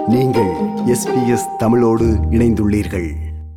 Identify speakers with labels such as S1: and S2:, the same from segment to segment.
S1: நீங்கள் எஸ்பிஎஸ் தமிழோடு இணைந்துள்ளீர்கள்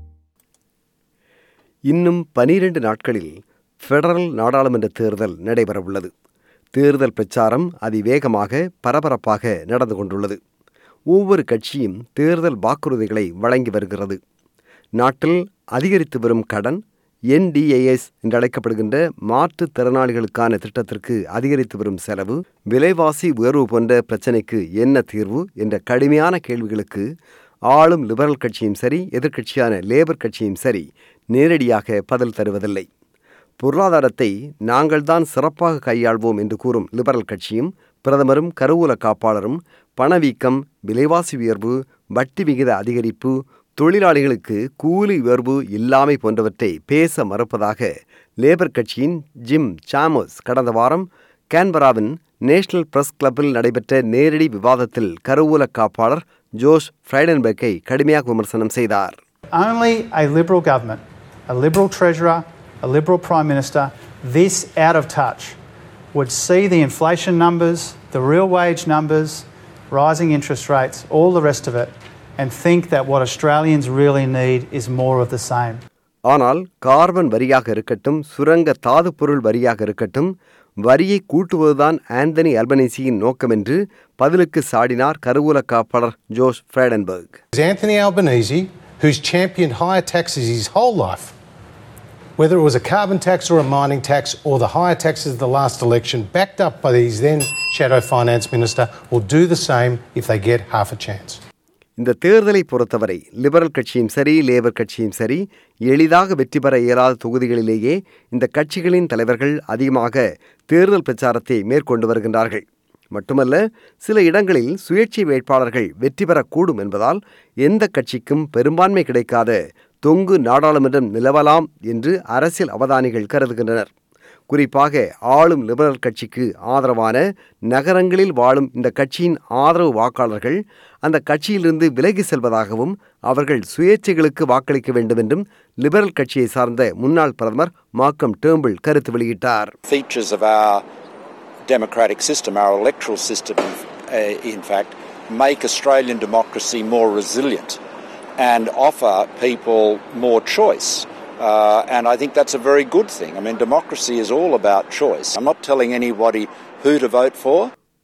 S1: இன்னும் பனிரெண்டு நாட்களில் ஃபெடரல் நாடாளுமன்ற தேர்தல் நடைபெறவுள்ளது தேர்தல் பிரச்சாரம் அதிவேகமாக பரபரப்பாக நடந்து கொண்டுள்ளது ஒவ்வொரு கட்சியும் தேர்தல் வாக்குறுதிகளை வழங்கி வருகிறது நாட்டில் அதிகரித்து வரும் கடன் என்டிஏஎஸ் என்றழைக்கப்படுகின்ற மாற்றுத் திறனாளிகளுக்கான திட்டத்திற்கு அதிகரித்து வரும் செலவு விலைவாசி உயர்வு போன்ற பிரச்சினைக்கு என்ன தீர்வு என்ற கடுமையான கேள்விகளுக்கு ஆளும் லிபரல் கட்சியும் சரி எதிர்க்கட்சியான லேபர் கட்சியும் சரி நேரடியாக பதில் தருவதில்லை பொருளாதாரத்தை நாங்கள்தான் சிறப்பாக கையாள்வோம் என்று கூறும் லிபரல் கட்சியும் பிரதமரும் கருவூல காப்பாளரும் பணவீக்கம் விலைவாசி உயர்வு வட்டி விகித அதிகரிப்பு தொழிலாளிகளுக்கு கூலி உயர்வு இல்லாமை போன்றவற்றை பேச மறுப்பதாக லேபர் கட்சியின் ஜிம் சாமோஸ் கடந்த வாரம் கேன்பராவின் நேஷனல் பிரஸ் கிளப்பில் நடைபெற்ற நேரடி விவாதத்தில் கருவூல காப்பாளர் ஜோஷ் ஃப்ரைடன்பெர்க்கை கடுமையாக விமர்சனம் செய்தார்
S2: Only a Liberal government, a Liberal Treasurer, a Liberal Prime Minister, this out of touch, would see the inflation numbers, the real wage numbers, rising interest rates, all the rest of it, and think that what Australians really need is more of the same.
S1: ஆனால் carbon வரியாக இருக்கட்டும் சுரங்க தாது பொருள் வரியாக இருக்கட்டும் வரியை கூட்டுவதுதான் Anthony அல்பனீசியின் நோக்கம் என்று பதிலுக்கு சாடினார் கருவூல காப்பாளர் Josh Frydenberg
S3: is Anthony Albanese, who's championed higher taxes his whole life. Whether it was a carbon tax or a mining tax or the higher taxes of the last election, backed up by his then shadow finance minister, will do the same if they get half a chance.
S1: இந்த தேர்தலை பொறுத்தவரை liberal கட்சியும் சரி labour கட்சியும் சரி எளிதாக வெற்றி பெற இயலாத தொகுதிகளிலேயே இந்த கட்சிகளின் தலைவர்கள் அதிகமாக தேர்தல் பிரச்சாரத்தை மேற்கொண்டு வருகின்றார்கள் மட்டுமல்ல சில இடங்களில் சுயேட்சை வேட்பாளர்கள் வெற்றி பெறக்கூடும் என்பதால் எந்த கட்சிக்கும் பெரும்பான்மை கிடைக்காத தொங்கு நாடாளுமன்றம் நிலவலாம் என்று அரசியல் அவதானிகள் கருதுகின்றனர் குறிப்பாக ஆளும் லிபரல் கட்சிக்கு ஆதரவான நகரங்களில் வாழும் இந்த கட்சியின் ஆதரவு வாக்காளர்கள் அந்த கட்சியிலிருந்து விலகி செல்வதாகவும் அவர்கள் சுயேட்சைகளுக்கு வாக்களிக்க வேண்டும் என்றும் லிபரல் கட்சியை சார்ந்த முன்னாள் பிரதமர் மார்க்கம் டேம்பிள் கருத்து வெளியிட்டார்
S4: features of our democratic system, our electoral system, uh, in fact, make Australian democracy more resilient and offer people more choice. Uh, and I think that's a very good thing. I mean, democracy is all about choice. I'm not telling anybody who to vote for.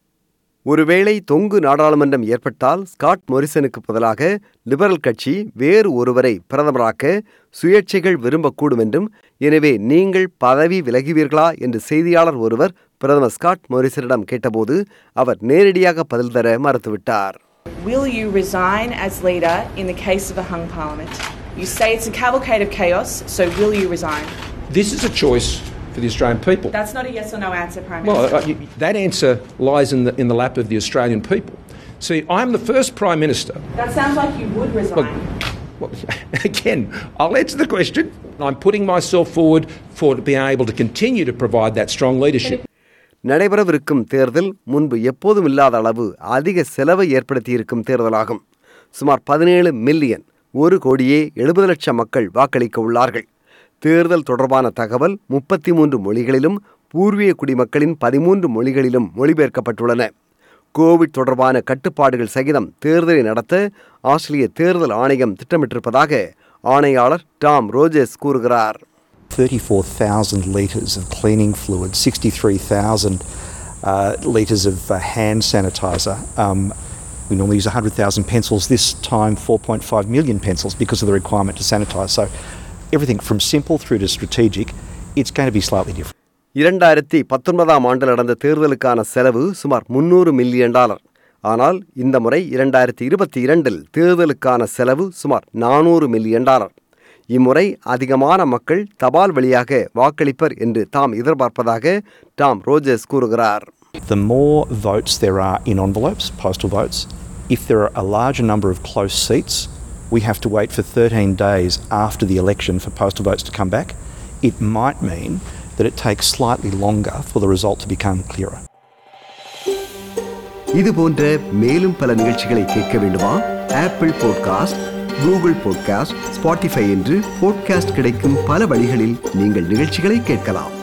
S1: ஒருவேளை தொங்கு நாடாளுமன்றம் ஏற்பட்டால் Scott மொரிசனுக்கு பதிலாக liberal கட்சி வேறு ஒருவரை பிரதமராக்க சுயேட்சைகள் விரும்பக்கூடும் என்றும் எனவே நீங்கள் பதவி விலகுவீர்களா என்று செய்தியாளர் ஒருவர் பிரதமர் ஸ்காட் மொரிசனிடம் கேட்டபோது அவர் நேரடியாக பதில் தர மறுத்துவிட்டார்
S5: Will you resign as leader in the case of a hung parliament? You say it's a cavalcade of chaos, so will you resign?
S6: This is a choice for the Australian people.
S5: That's not a yes or no answer, Prime
S6: Well,
S5: Minister.
S6: uh, you, that answer lies in the, in the lap of the Australian people. See, I'm the first Prime Minister.
S5: that sounds like you would resign.
S6: Well, again, I'll answer the question. I'm putting myself forward for being able to continue to provide that strong leadership.
S1: நடைபெறவிருக்கும் தேர்தல் முன்பு எப்போதும் இல்லாத அளவு அதிக செலவை ஏற்படுத்தியிருக்கும் தேர்தலாகும் சுமார் பதினேழு மில்லியன் ஒரு கோடியே எழுபது லட்சம் மக்கள் வாக்களிக்க உள்ளார்கள் தேர்தல் தொடர்பான தகவல் முப்பத்தி மூன்று மொழிகளிலும் பூர்வீக குடிமக்களின் பதிமூன்று மொழிகளிலும் மொழிபெயர்க்கப்பட்டுள்ளன கோவிட் தொடர்பான கட்டுப்பாடுகள் சகிதம் தேர்தலை நடத்த ஆஸ்திரேலிய தேர்தல் ஆணையம் திட்டமிட்டிருப்பதாக ஆணையாளர் டாம் ரோஜர்ஸ் கூறுகிறார்
S7: 34,000 litres of cleaning fluid, 63,000 uh, litres of uh, hand sanitizer. Um, we normally use 100,000 pencils, this time 4.5 million pencils because of the requirement to sanitise. So everything from simple through to strategic, it's going to be slightly different.
S1: இரண்டாயிரத்தி பத்தொன்பதாம் ஆண்டு நடந்த தேர்தலுக்கான செலவு சுமார் முன்னூறு million dollar ஆனால் இந்த முறை இரண்டாயிரத்தி இருபத்தி இரண்டில் தேர்தலுக்கான செலவு சுமார் நானூறு மில்லியன் டாலர் இம்முறை அதிகமான மக்கள் தபால் வழியாக வாக்களிப்பர் என்று தாம் எதிர்பார்ப்பதாக டாம் ரோஜர்ஸ் கூறுகிறார்
S7: The more votes there are in envelopes, postal votes, if there are a larger number of close seats, we have to wait for 13 days after the election for postal votes to come back. It might mean that it takes slightly longer for the result to become clearer.
S1: இது போன்ற மேலும் பல நிகழ்ச்சிகளை கேட்க வேண்டுமா Apple podcast Google podcast Spotify என்று podcast கிடைக்கும் பல வழிகளில் நீங்கள் நிகழ்ச்சிகளை கேட்கலாம்